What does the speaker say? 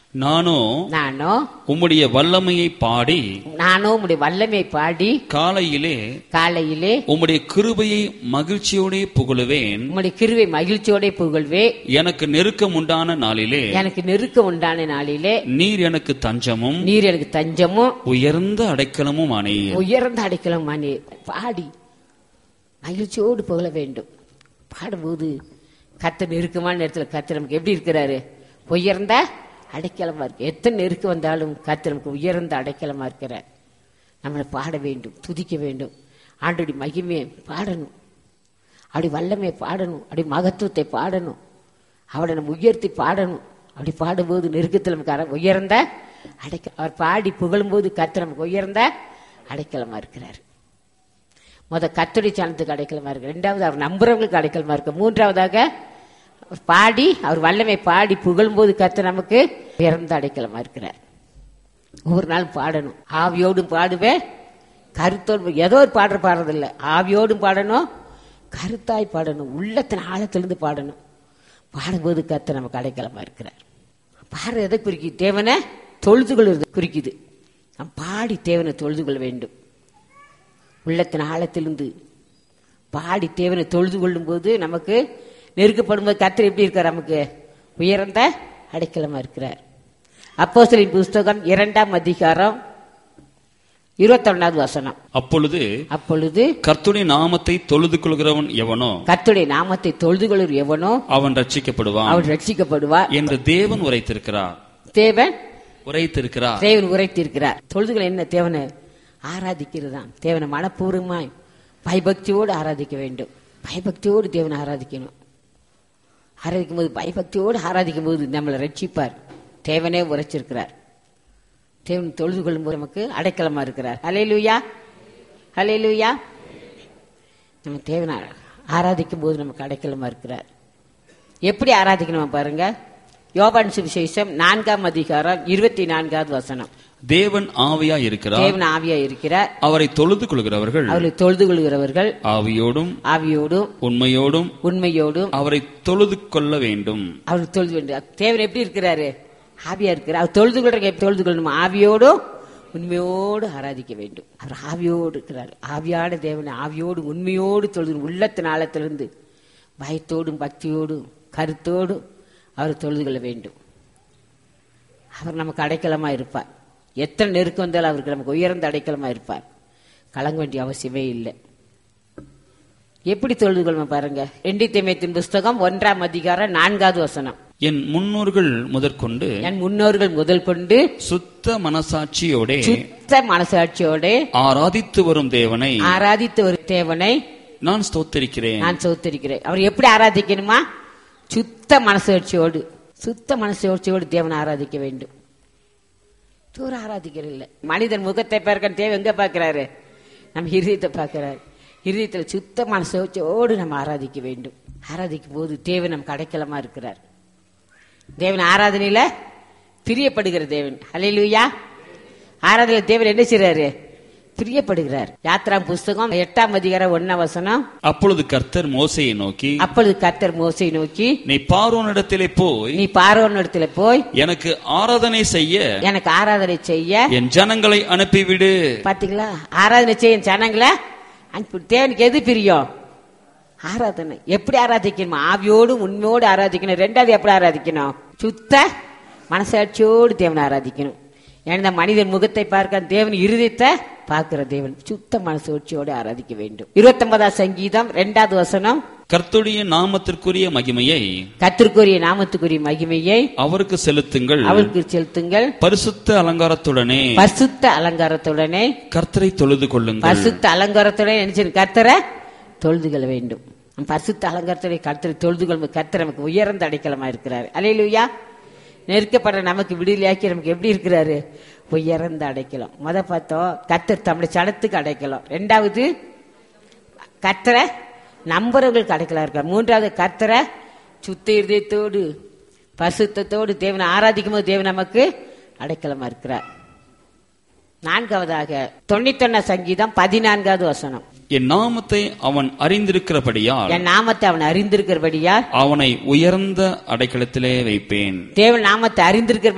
நானோ நானும் உம்முடைய வல்லமையை பாடி நானும் உம்முடைய வல்லமை பாடி காலையிலே காலையிலே உம்முடைய கிருபையை மகிழ்ச்சியோடே புகழுவேன் உம்முடைய கிருவை மகிழ்ச்சியோட புகழ்வே எனக்கு நெருக்கம் உண்டான நாளிலே எனக்கு நெருக்கம் உண்டான நாளிலே நீர் எனக்கு தஞ்சமும் நீர் எனக்கு தஞ்சமும் உயர்ந்த அடைக்கலமும் ஆனீர் உயர்ந்த அடைக்கலம் நீ பாடி மகிழ்ச்சியோடு புகழ வேண்டும் பாடும்போது கத்த நெருக்கமான நேரத்தில் கத்த நமக்கு எப்படி இருக்கிறாரு உயர்ந்த அடைக்கலமா இருக்கு எத்தனை நெருக்கம் வந்தாலும் கத்த நமக்கு உயர்ந்த அடைக்கலமா இருக்கிறார் நம்மளை பாட வேண்டும் துதிக்க வேண்டும் ஆண்டோடி மகிமையை பாடணும் அப்படி வல்லமையை பாடணும் அப்படி மகத்துவத்தை பாடணும் அவளை நம்ம உயர்த்தி பாடணும் அப்படி பாடும்போது நெருக்கத்தில் நமக்கு அர- உயர்ந்த அடைக்க அவர் பாடி புகழும்போது கத்த நமக்கு உயர்ந்த அடைக்கலமா இருக்கிறார் முத கத்தடி சாணத்துக்கு அடைக்கலமா இருக்கு ரெண்டாவது அவர் நம்புறவங்களுக்கு அடைக்கலமா இருக்கு மூன்றாவதாக அவர் பாடி அவர் வல்லமை பாடி புகழும்போது கத்த நமக்கு உயர்ந்த அடைக்கலமா இருக்கிறார் ஒவ்வொரு நாளும் பாடணும் ஆவியோடும் பாடுவேன் கருத்தோடு ஏதோ ஒரு பாடுற பாடுறதில்ல ஆவியோடும் பாடணும் கருத்தாய் பாடணும் உள்ளத்தின் ஆழத்திலிருந்து பாடணும் பாடும்போது கத்த நமக்கு அடைக்கலமா இருக்கிறார் பாடுறது எதை குறிக்குது தேவனை தொழுது கொள்வது குறிக்குது நாம் பாடி தேவனை தொழுது கொள்ள வேண்டும் உள்ளத்தின் ஆழத்திலிருந்து பாடி தேவனை தொழுது கொள்ளும் போது நமக்கு நெருக்கப்படும் போது கத்தர் எப்படி இருக்கார் நமக்கு உயர்ந்த அடைக்கலமா இருக்கிறார் அப்போஸ்தலரின் புஸ்தகம் இரண்டாம் அதிகாரம் இருபத்தொன்னாவது வசனம் அப்பொழுது அப்பொழுது கர்த்துடைய நாமத்தை தொழுது கொள்கிறவன் எவனோ கர்த்தருடைய நாமத்தை தொழுது கொள்ளும் எவனோ அவன் ரட்சிக்கப்படுவான் அவர் ரட்சிக்கப்படுவார் என்று தேவன் உரைத்திருக்கிறார் தேவன் உரைத்திருக்கிறார் தேவன் உரைத்திருக்கிறார் தொழுதுகள் என்ன தேவனை ஆராதிக்கிறது தான் தேவனை மனப்பூர்வமாய் பயபக்தியோடு ஆராதிக்க வேண்டும் பயபக்தியோடு தேவனை ஆராதிக்கணும் ஆராதிக்கும் போது பயபக்தியோடு ஆராதிக்கும் போது நம்மளை ரட்சிப்பார் தேவனே உரைச்சிருக்கிறார் தேவன் தொழுது கொள்ளும்போது நமக்கு அடைக்கலமா இருக்கிறார் ஹலே லூயா ஹலே லூயா நம்ம தேவனை ஆராதிக்கும் போது நமக்கு அடைக்கலமா இருக்கிறார் எப்படி ஆராதிக்கணும் பாருங்க யோபான் சுவிசேஷம் நான்காம் அதிகாரம் இருபத்தி நான்காவது வசனம் தேவன் ஆவியா இருக்கிறார் தேவன் ஆவியா இருக்கிறார் அவரை தொழுது கொள்கிறவர்கள் அவர்களை தொழுது கொள்கிறவர்கள் ஆவியோடும் ஆவியோடும் உண்மையோடும் உண்மையோடும் அவரை தொழுது கொள்ள வேண்டும் அவர் தொழுது வேண்டும் தேவன் எப்படி இருக்கிறாரு ஆவியா இருக்கிறார் அவர் தொழுது கொள்றங்க எப்படி தொழுது கொள்ளணும் ஆவியோடும் உண்மையோடு ஆராதிக்க வேண்டும் அவர் ஆவியோடு இருக்கிறார் ஆவியான தேவனை ஆவியோடு உண்மையோடு தொழுது உள்ளத்தின் ஆழத்திலிருந்து பயத்தோடும் பக்தியோடும் கருத்தோடும் அவர் தொழுது கொள்ள வேண்டும் அவர் நமக்கு அடைக்கலமா இருப்பார் எத்தனை நெருக்கம் வந்தாலும் அவருக்கு நமக்கு உயர்ந்த அடைக்கலமா இருப்பார் கலங்க வேண்டிய அவசியமே இல்லை எப்படி தொழுது கொள்ளும் பாருங்க ரெண்டி திமைத்தின் புஸ்தகம் ஒன்றாம் அதிகாரம் நான்காவது வசனம் என் முன்னோர்கள் முதற்கொண்டு என் முன்னோர்கள் முதல் கொண்டு சுத்த மனசாட்சியோடே சுத்த மனசாட்சியோட ஆராதித்து வரும் தேவனை ஆராதித்து ஒரு தேவனை நான் ஸ்தோத்தரிக்கிறேன் நான் சோத்தரிக்கிறேன் அவர் எப்படி ஆராதிக்கணுமா சுத்த மனசாட்சியோடு சுத்த மனசாட்சியோடு தேவனை ஆராதிக்க வேண்டும் தூர ஆராதிக்கிறது இல்லை மனிதன் முகத்தை பார்க்க தேவை எங்க பார்க்கிறாரு நம்ம இருதயத்தை பார்க்கிறாரு இருதயத்துல சுத்த மனசாட்சியோடு நம்ம ஆராதிக்க வேண்டும் ஆராதிக்கும் போது தேவன் நமக்கு அடைக்கலமா இருக்கிறார் தேவன் ஆராதனையில பிரியப்படுகிற தேவன் ஹalleluya ஆராதனையில தேவன் என்ன செய்றாரு பிரியப்படுகிறார் யாத்ரா புஸ்தகம் எட்டாம் அதிகாரம் ஒன்னாம் வசனம் அப்பொழுது கர்த்தர் மோசையை நோக்கி அப்பொழுது கர்த்தர் மோசை நோக்கி நீ பார்வோனிடத்திலே போய் நீ பார்வோன் இடத்துல போய் எனக்கு ஆராதனை செய்ய எனக்கு ஆராதனை செய்ய என் ஜனங்களை அனுப்பிவிடு பாத்தீங்களா ஆராதனை செய்ய ஜனங்களை அனுப்பி தேவனுக்கு எது பிரியம் ஆராதனை எப்படி ஆராதிக்கணும் ஆவியோடு உண்மையோடு ஆராதிக்கணும் ரெண்டாவது எப்படி ஆராதிக்கணும் சுத்த மனசாட்சியோடு தேவனை ஆராதிக்கணும் ஏன்னா மனிதன் முகத்தை பார்க்க தேவன் இருதயத்தை பார்க்கிற தேவன் சுத்த மனசாட்சியோடு ஆராதிக்க வேண்டும் இருபத்தொன்பதாம் சங்கீதம் ரெண்டாவது வசனம் கர்த்துடைய நாமத்திற்குரிய மகிமையை கத்திற்குரிய நாமத்துக்குரிய மகிமையை அவருக்கு செலுத்துங்கள் அவருக்கு செலுத்துங்கள் பரிசுத்த அலங்காரத்துடனே பரிசுத்த அலங்காரத்துடனே கர்த்தரை தொழுது கொள்ளுங்கள் பரிசுத்த அலங்காரத்துடன் நினைச்சு கர்த்தரை தொழுது கொள்ள வேண்டும் நம்ம பரிசுத்த அலங்காரத்துடைய கர்த்தரை தொழுது கொள்ளும் கர்த்தர் நமக்கு உயர்ந்த அடைக்கலமா இருக்கிறார் அலையிலுயா நெருக்கப்படுற நமக்கு விடுதலையாக்கி நமக்கு எப்படி இருக்கிறாரு உயர்ந்த அடைக்கலம் முத பார்த்தோம் கர்த்தர் தம்முடைய சடத்துக்கு அடைக்கலம் ரெண்டாவது கர்த்தரை நம்புறவங்களுக்கு அடைக்கலா இருக்கார் மூன்றாவது கர்த்தரை சுத்த இருதயத்தோடு பசுத்தத்தோடு தேவனை ஆராதிக்கும் போது தேவன் நமக்கு அடைக்கலமா இருக்கிறார் நான்காவதாக தொண்ணூத்தொன்னா சங்கீதம் பதினான்காவது வசனம் என் நாமத்தை அவன் அறிந்திருக்கிறபடியால் என் நாமத்தை அவன் அறிந்திருக்கிறபடியால் அவனை உயர்ந்த அடைக்கலத்திலே வைப்பேன் தேவன் நாமத்தை அறிந்திருக்கிற